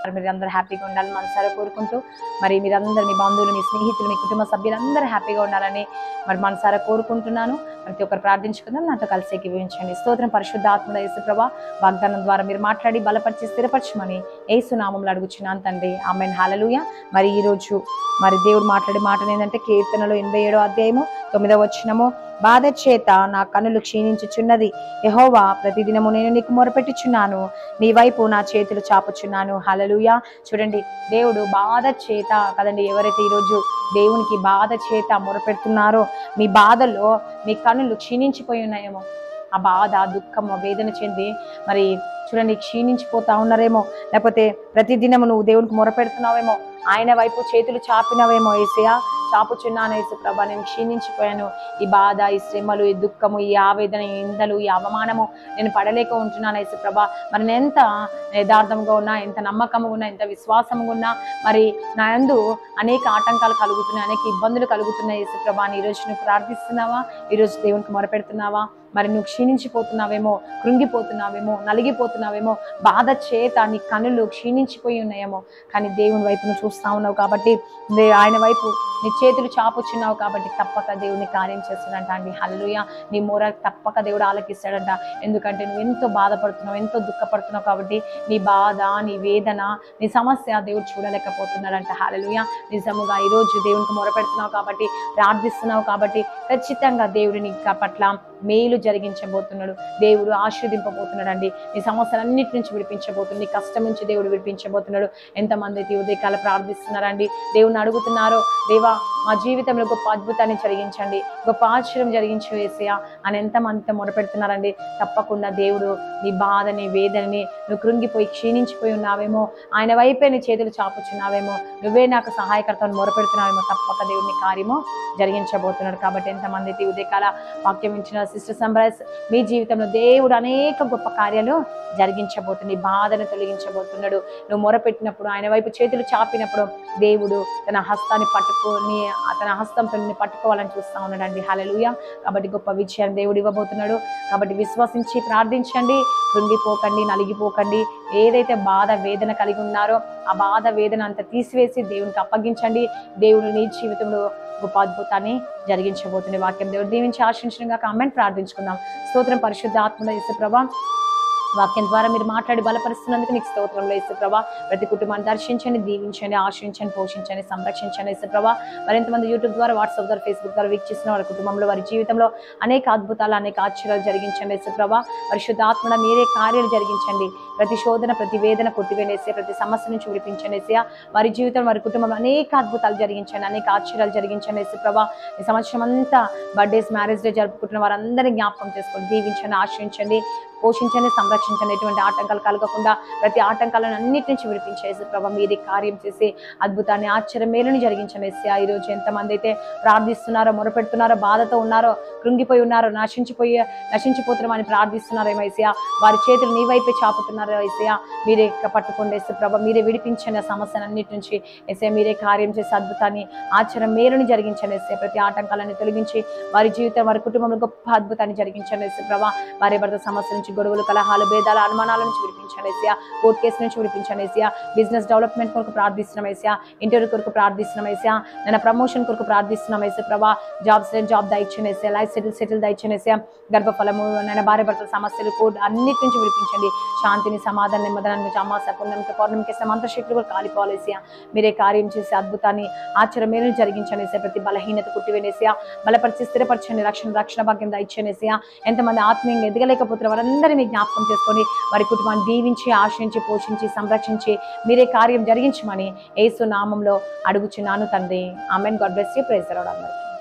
మీరు అందరూ హ్యాపీగా ఉండాలని మనసారా కోరుకుంటూ మరి మీరందరూ మీ బంధువులు మీ స్నేహితులు మీ కుటుంబ సభ్యులందరూ హ్యాపీగా ఉండాలని మరి మనసారా కోరుకుంటున్నాను ప్రతి ఒక్కరు ప్రార్థించుకుందాం నాతో కలిసి ఏకీభవించండి స్తోత్రం పరిశుద్ధ ఆత్మల యేసుప్రభ వాగ్దానం ద్వారా మీరు మాట్లాడి బలపరిచి స్థిరపరచమని యేసు నామంలో అడుగుచున్నాను తండ్రి ఆమెన్ హల్లెలూయా మరి ఈ రోజు మరి దేవుడు మాట్లాడే మాట ఏంటంటే కీర్తనలో ఎనభై ఏడో అధ్యాయము తొమ్మిదవ వచ్చినము బాధ చేత నా కనులు క్షీణించుచున్నది యెహోవా ప్రతిదినము నేను నీకు మొరపెట్టుచున్నాను నీ వైపు నా చేతులు చాపుచున్నాను హలలుయా చూడండి దేవుడు బాధ చేత కదండి ఎవరైతే ఈరోజు దేవునికి బాధ చేత మొరపెడుతున్నారో మీ బాధలో మీ కనులు క్షీణించిపోయి ఉన్నాయేమో ఆ బాధ దుఃఖం ఆ వేదన చెంది మరి చూడండి క్షీణించిపోతా ఉన్నారేమో లేకపోతే ప్రతిదినము నువ్వు దేవునికి మొరపెడుతున్నావేమో ఆయన వైపు చేతులు చాపినవేమో ఏసయా చాపుచున్నాను యేసు ప్రభా నేను క్షీణించిపోయాను ఈ బాధ ఈ శ్రమలు ఈ దుఃఖము ఈ ఆవేదన ఈ నిందలు ఈ అవమానము నేను పడలేక ఉంటున్నాను యేసు ప్రభా మరి నేను ఎంత యథార్థంగా ఉన్నా ఎంత నమ్మకంగా ఉన్నా ఎంత విశ్వాసంగా ఉన్నా మరి నా యందు అనేక ఆటంకాలు కలుగుతున్నాయి అనేక ఇబ్బందులు కలుగుతున్నాయి యేసు ప్రభా అని ఈరోజు నువ్వు ప్రార్థిస్తున్నావా ఈరోజు దేవునికి మొరపెడుతున్నావా మరి నువ్వు క్షీణించిపోతున్నావేమో కృంగిపోతున్నావేమో నలిగిపోతున్నావేమో బాధ చేత నీ కనులు క్షీణించిపోయి ఉన్నాయేమో కానీ దేవుని వైపు నువ్వు చూస్తా ఉన్నావు కాబట్టి దే- ఆయన వైపు నీ చేతులు చాపుచున్నావు కాబట్టి తప్పక దేవుని కార్యం చేస్తాడంట అండి హల్లుయ నీ మొర తప్పక దేవుడు ఆలకిస్తాడంట ఎందుకంటే నువ్వు ఎంతో బాధపడుతున్నావు ఎంతో దుఃఖపడుతున్నావు కాబట్టి నీ బాధ నీ వేదన నీ సమస్య దేవుడు చూడలేకపోతున్నాడంట హల్లెలూయా నిజముగా ఈరోజు దేవునికి మొరపెడుతున్నావు కాబట్టి ప్రార్థిస్తున్నావు కాబట్టి ఖచ్చితంగా దేవుడు నీ పట్ల మేలు జరిగించబోతున్నాడు దేవుడు ఆశీర్దింపబోతున్నాడు అండి నీ సమస్యలన్నిటి నుంచి విడిపించబోతున్నాడు నీ కష్టం నుంచి దేవుడు విడిపించబోతున్నాడు ఎంతమంది అయితే ఈ ఉదయకాల ప్రార్థిస్తున్నారండి దేవుని అడుగుతున్నారో దేవా మా జీవితంలో గొప్ప అద్భుతాన్ని జరిగించండి గొప్ప ఆశ్చర్యం జరిగించి వేసేయా అని ఎంతమందితో మొరపెడుతున్నారండి తప్పకుండా దేవుడు నీ బాధ నీ వేదనని నువ్వు కృంగిపోయి క్షీణించిపోయి ఉన్నావేమో ఆయన వైపే నీ చేతులు చాపుచున్నావేమో నువ్వే నాకు సహాయకర్తను మొరపెడుతున్నావేమో తప్పక దేవుని కార్యము జరిగించబోతున్నాడు కాబట్టి ఎంతమంది అయితే ఈ ఉదయకాల వాక్యం ఇచ్చిన సిస్టర్ సంబ్రైస్ మీ జీవితంలో దేవుడు అనేక గొప్ప కార్యాలు జరిగించబోతుంది ఈ బాధను తొలగించబోతున్నాడు నువ్వు మొరపెట్టినప్పుడు ఆయన వైపు చేతులు చాపినప్పుడు దేవుడు తన హస్తాన్ని పట్టుకొని తన హస్తంతో నిన్ను పట్టుకోవాలని చూస్తా ఉన్నాడండి హల్లెలూయా కాబట్టి గొప్ప విజయాన్ని దేవుడు ఇవ్వబోతున్నాడు కాబట్టి విశ్వసించి ప్రార్థించండి కృంగిపోకండి నలిగిపోకండి ఏదైతే బాధ వేదన కలిగి ఉన్నారో ఆ బాధ వేదన అంతా తీసివేసి దేవునికి అప్పగించండి దేవుడు నీ జీవితంలో గొప్ప అద్భుతాన్ని జరిగించబోతుంది వాక్యం దేవుడు దీవించి ఆశించిన కామెంట్ ప్రార్థించుకుందాం స్తోత్రం పరిశుద్ధ ఆత్మలో ఇసు ప్రభా వాక్యం ద్వారా మీరు మాట్లాడి బలపరుస్తున్నందుకు నీకు స్తోత్రంలో ఇసు ప్రభా ప్రతి కుటుంబాన్ని దర్శించండి దీవించండి ఆశ్రయించండి పోషించండి సంరక్షించండి ఇసు ప్రభా మరింతమంది యూట్యూబ్ ద్వారా వాట్సాప్ ద్వారా ఫేస్బుక్ ద్వారా వీక్షిస్తున్న వారి కుటుంబంలో వారి జీవితంలో అనేక అద్భుతాలు అనేక ఆశ్చర్యాలు జరిగించండి ఇసు ప్రభా పరిశుద్ధ ఆత్మడ మీరే కార్యాలు జరిగించండి ప్రతి శోధన ప్రతి వేదన కొట్టివేనేసే ప్రతి సమస్య నుంచి విడిపించనేసే వారి జీవితం వారి కుటుంబంలో అనేక అద్భుతాలు జరిగించండి అనేక ఆశ్చర్యాలు జరిగించండి యేసు ప్రభా ఈ సంవత్సరం అంతా బర్త్డేస్ మ్యారేజ్ డే జరుపుకుంటున్న వారందరినీ జ్ఞాపకం చేసుకోండి దీవించండి ఆశ్రయించండి పోషించండి సంరక్షించండి ఎటువంటి ఆటంకాలు కలగకుండా ప్రతి ఆటంకాలను అన్నిటి నుంచి విడిపించేసి ప్రభా మీరే కార్యం చేసి అద్భుతాన్ని ఆశ్చర్య మేలుని జరిగించండి ఎస్సా ఈ రోజు ఎంతమంది అయితే ప్రార్థిస్తున్నారో మొరపెడుతున్నారో బాధతో ఉన్నారో కృంగిపోయి ఉన్నారో నశించిపోయి నశించిపోతున్నామని ప్రార్థిస్తున్నారో ఏమైసా వారి చేతులు నీ వైపే చాపుతున్నారో ఏసయా మీరే పట్టుకోండి ఎస్ ప్రభా మీరే విడిపించండి ఆ సమస్యను అన్నిటి నుంచి ఎస్ఏ మీరే కార్యం చేసి అద్భుతాన్ని ఆశ్చర్య మేలుని జరిగించండి ఎస్ఏ ప్రతి ఆటంకాలను తొలగించి వారి జీవితం వారి కుటుంబంలో గొప్ప అద్భుతాన్ని జరిగించండి ఎస్ ప్రభా వారి భర్త సమస్య నుంచి గొడవలు కలహాలు భేదాల అనుమానాల నుంచి విడిపించండి ఏసియా కోర్టు కేసు నుంచి విడిపించండి ఏసియా బిజినెస్ డెవలప్మెంట్ కొరకు ప్రార్థిస్తున్నాం ఏసియా ఇంటర్వ్యూ కొరకు ప్రార్థిస్తున్నాం ఏసియా నేను ప్రమోషన్ కొరకు ప్రార్థిస్తున్నాం ఏసే ప్రభా జాబ్స్ జాబ్ దయచేయండి ఏసియా లైఫ్ సెటిల్ సెటిల్ దయచేయండి ఏసియా గర్భఫలము నేను భార్య భర్తల సమస్యలు కోర్టు అన్నిటి నుంచి విడిపించండి శాంతిని సమాధానం నెమ్మదనాన్ని అమాస పుణ్యంకి పౌర్ణమికి సమంత శక్తులు కూడా కాలిపోవాలి ఏసియా మీరే కార్యం చేసి అద్భుతాన్ని ఆశ్చర్య మేలు జరిగించండి ఏసియా ప్రతి బలహీనత కుట్టివేనేసియా బలపరిచి స్థిరపరచండి రక్షణ రక్షణ భాగ్యం దయచేనేసియా ఎంతమంది ఆత్మీయంగా ఎదగలేకపోతున్న వారందరినీ మీ జ్ఞాపకం చేసుకొని వారి కుటుంబాన్ని దీవించి ఆశ్రయించి పోషించి సంరక్షించి మీరే కార్యం జరిగించమని యేసు నామంలో అడుగుచున్నాను తండ్రి amen God bless you praise అందరికీ